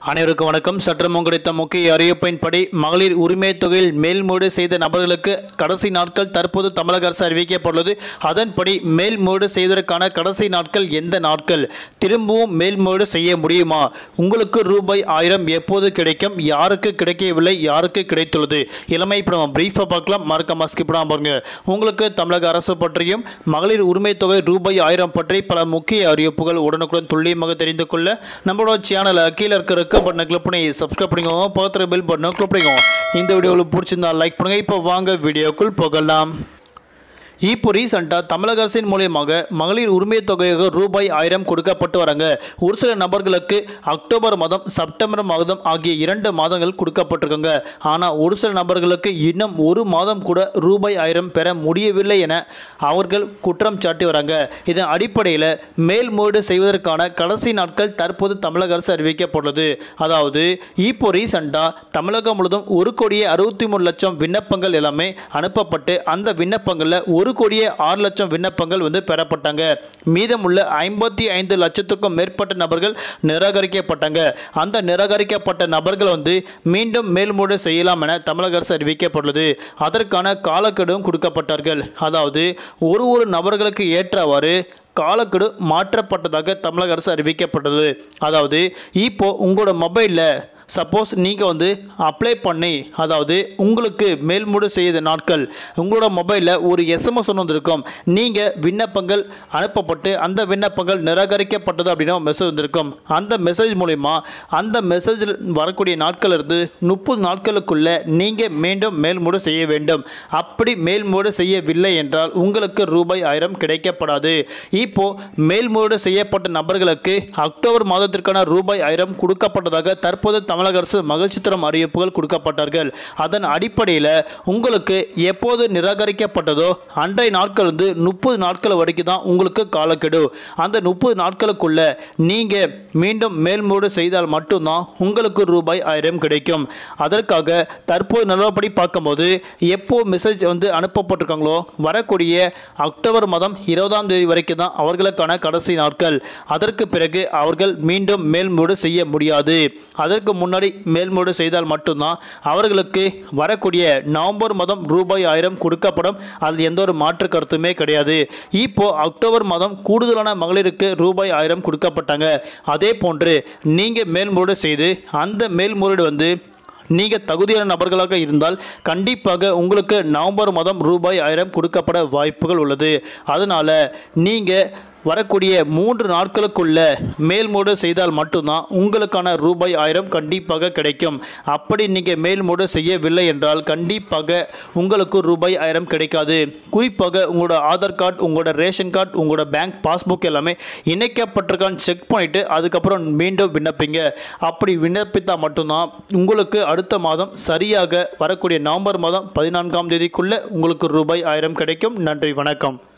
அனைவருக்கும் வணக்கம் சற்றமும் கிடைத்த முக்கிய அறிவிப்பின்படி மகளிர் உரிமை தொகையில் மேல்மூடு செய்த நபர்களுக்கு கடைசி நாட்கள் தற்போது தமிழக அரசு அறிவிக்கப்பட்டுள்ளது அதன்படி மேல்மூடு செய்வதற்கான கடைசி நாட்கள் எந்த நாட்கள் திரும்பவும் மேல்மூடு செய்ய முடியுமா உங்களுக்கு ரூபாய் ஆயிரம் எப்போது கிடைக்கும் யாருக்கு கிடைக்கவில்லை யாருக்கு கிடைத்துள்ளது இளமை இப்போ நம்ம பிரீஃபாக பார்க்கலாம் மறக்காம ஸ்கிப் பண்ணாம பாருங்க உங்களுக்கு தமிழக அரசு பற்றியும் மகளிர் உரிமை தொகை ரூபாய் ஆயிரம் பற்றி பல முக்கிய அறிவிப்புகள் உடனுக்குடன் துல்லியமாக தெரிந்து கொள்ள நம்மளோட சேனலை கீழே இருக்க இருக்க பட்டனை கிளிக் பண்ணி சப்ஸ்கிரைப் பண்ணிக்கோங்க பக்கத்தில் பெல் பட்டனை கிளிக் பண்ணிக்கோங்க இந்த வீடியோவில் பிடிச்சிருந்தா லைக் பண்ணுங்க இப்போ வாங்க வீடியோக்குள் போகலாம் இப்போ ரீசெண்டாக தமிழக அரசின் மூலியமாக மகளிர் உரிமை தொகையாக ரூபாய் ஆயிரம் கொடுக்கப்பட்டு வராங்க ஒரு சில நபர்களுக்கு அக்டோபர் மாதம் செப்டம்பர் மாதம் ஆகிய இரண்டு மாதங்கள் கொடுக்கப்பட்டிருக்காங்க ஆனால் ஒரு சில நபர்களுக்கு இன்னும் ஒரு மாதம் கூட ரூபாய் ஆயிரம் பெற முடியவில்லை என அவர்கள் குற்றம் சாட்டி வராங்க இதன் அடிப்படையில் மேல்முறையீடு செய்வதற்கான கடைசி நாட்கள் தற்போது தமிழக அரசு அறிவிக்கப்பட்டுள்ளது அதாவது இப்போ ரீசெண்டாக தமிழகம் முழுவதும் ஒரு கோடியே அறுபத்தி மூணு லட்சம் விண்ணப்பங்கள் எல்லாமே அனுப்பப்பட்டு அந்த விண்ணப்பங்களில் ஒரு கோடியே ஆறு லட்சம் விண்ணப்பங்கள் வந்து பெறப்பட்டாங்க மீதமுள்ள ஐம்பத்தி ஐந்து லட்சத்துக்கும் மேற்பட்ட நபர்கள் நிராகரிக்கப்பட்டாங்க அந்த நிராகரிக்கப்பட்ட நபர்கள் வந்து மீண்டும் மேல்முறை செய்யலாம் என தமிழக அரசு அறிவிக்கப்பட்டுள்ளது அதற்கான காலக்கெடுவும் கொடுக்கப்பட்டார்கள் அதாவது ஒரு ஒரு நபர்களுக்கு ஏற்றவாறு காலக்கெடு மாற்றப்பட்டதாக தமிழக அரசு அறிவிக்கப்பட்டது அதாவது இப்போ உங்களோட மொபைலில் சப்போஸ் நீங்கள் வந்து அப்ளை பண்ணி அதாவது உங்களுக்கு மேல்முறை செய்த நாட்கள் உங்களோட மொபைலில் ஒரு எஸ்எம்எஸ் ஒன்று வந்திருக்கும் நீங்கள் விண்ணப்பங்கள் அனுப்பப்பட்டு அந்த விண்ணப்பங்கள் நிராகரிக்கப்பட்டது அப்படின்னு மெசேஜ் வந்திருக்கும் அந்த மெசேஜ் மூலிமா அந்த மெசேஜில் வரக்கூடிய நாட்கள் இருந்து முப்பது நாட்களுக்குள்ளே நீங்கள் மீண்டும் மேல்முறை செய்ய வேண்டும் அப்படி மேல்முறை செய்யவில்லை என்றால் உங்களுக்கு ரூபாய் ஆயிரம் கிடைக்கப்படாது இப்போ மேல்முறையீடு செய்யப்பட்ட நபர்களுக்கு அக்டோபர் மாதத்திற்கான ரூபாய் ஆயிரம் கொடுக்கப்பட்டதாக தற்போது தமிழக அரசு மகிழ்ச்சி தரும் அறிவிப்புகள் கொடுக்கப்பட்டார்கள் அதன் அடிப்படையில் உங்களுக்கு எப்போது நிராகரிக்கப்பட்டதோ அன்றைய நாட்கள் வந்து முப்பது நாட்கள் வரைக்கும் தான் உங்களுக்கு காலக்கெடு அந்த முப்பது நாட்களுக்குள்ள நீங்கள் மீண்டும் மேல்முறையீடு செய்தால் மட்டும்தான் உங்களுக்கு ரூபாய் ஆயிரம் கிடைக்கும் அதற்காக தற்போது நிலவரப்படி பார்க்கும்போது எப்போ மெசேஜ் வந்து அனுப்பப்பட்டிருக்காங்களோ வரக்கூடிய அக்டோபர் மாதம் இருபதாம் தேதி வரைக்கும் தான் அவர்களுக்கான கடைசி நாட்கள் அதற்கு பிறகு அவர்கள் மீண்டும் மேல்முறையீடு செய்ய முடியாது அதற்கு முன்னாடி மேல்முறையீடு செய்தால் மட்டும்தான் அவர்களுக்கு வரக்கூடிய நவம்பர் மாதம் ரூபாய் ஆயிரம் கொடுக்கப்படும் அதில் எந்த ஒரு மாற்று கருத்துமே கிடையாது இப்போ அக்டோபர் மாதம் கூடுதலான மகளிருக்கு ரூபாய் ஆயிரம் கொடுக்கப்பட்டாங்க அதே போன்று நீங்கள் மேல்முறையீடு செய்து அந்த மேல்முறையீடு வந்து நீங்கள் தகுதியான நபர்களாக இருந்தால் கண்டிப்பாக உங்களுக்கு நவம்பர் மாதம் ரூபாய் ஆயிரம் கொடுக்கப்பட வாய்ப்புகள் உள்ளது அதனால் நீங்கள் வரக்கூடிய மூன்று நாட்களுக்குள்ள மேல்மூடு செய்தால் மட்டும்தான் உங்களுக்கான ரூபாய் ஆயிரம் கண்டிப்பாக கிடைக்கும் அப்படி நீங்கள் மேல்மூடு செய்யவில்லை என்றால் கண்டிப்பாக உங்களுக்கு ரூபாய் ஆயிரம் கிடைக்காது குறிப்பாக உங்களோட ஆதார் கார்டு உங்களோட ரேஷன் கார்டு உங்களோட பேங்க் பாஸ்புக் எல்லாமே இணைக்கப்பட்டிருக்கான்னு செக் பண்ணிவிட்டு அதுக்கப்புறம் மீண்டும் விண்ணப்பிங்க அப்படி விண்ணப்பித்தால் மட்டும்தான் உங்களுக்கு அடுத்த மாதம் சரியாக வரக்கூடிய நவம்பர் மாதம் பதினான்காம் தேதிக்குள்ளே உங்களுக்கு ரூபாய் ஆயிரம் கிடைக்கும் நன்றி வணக்கம்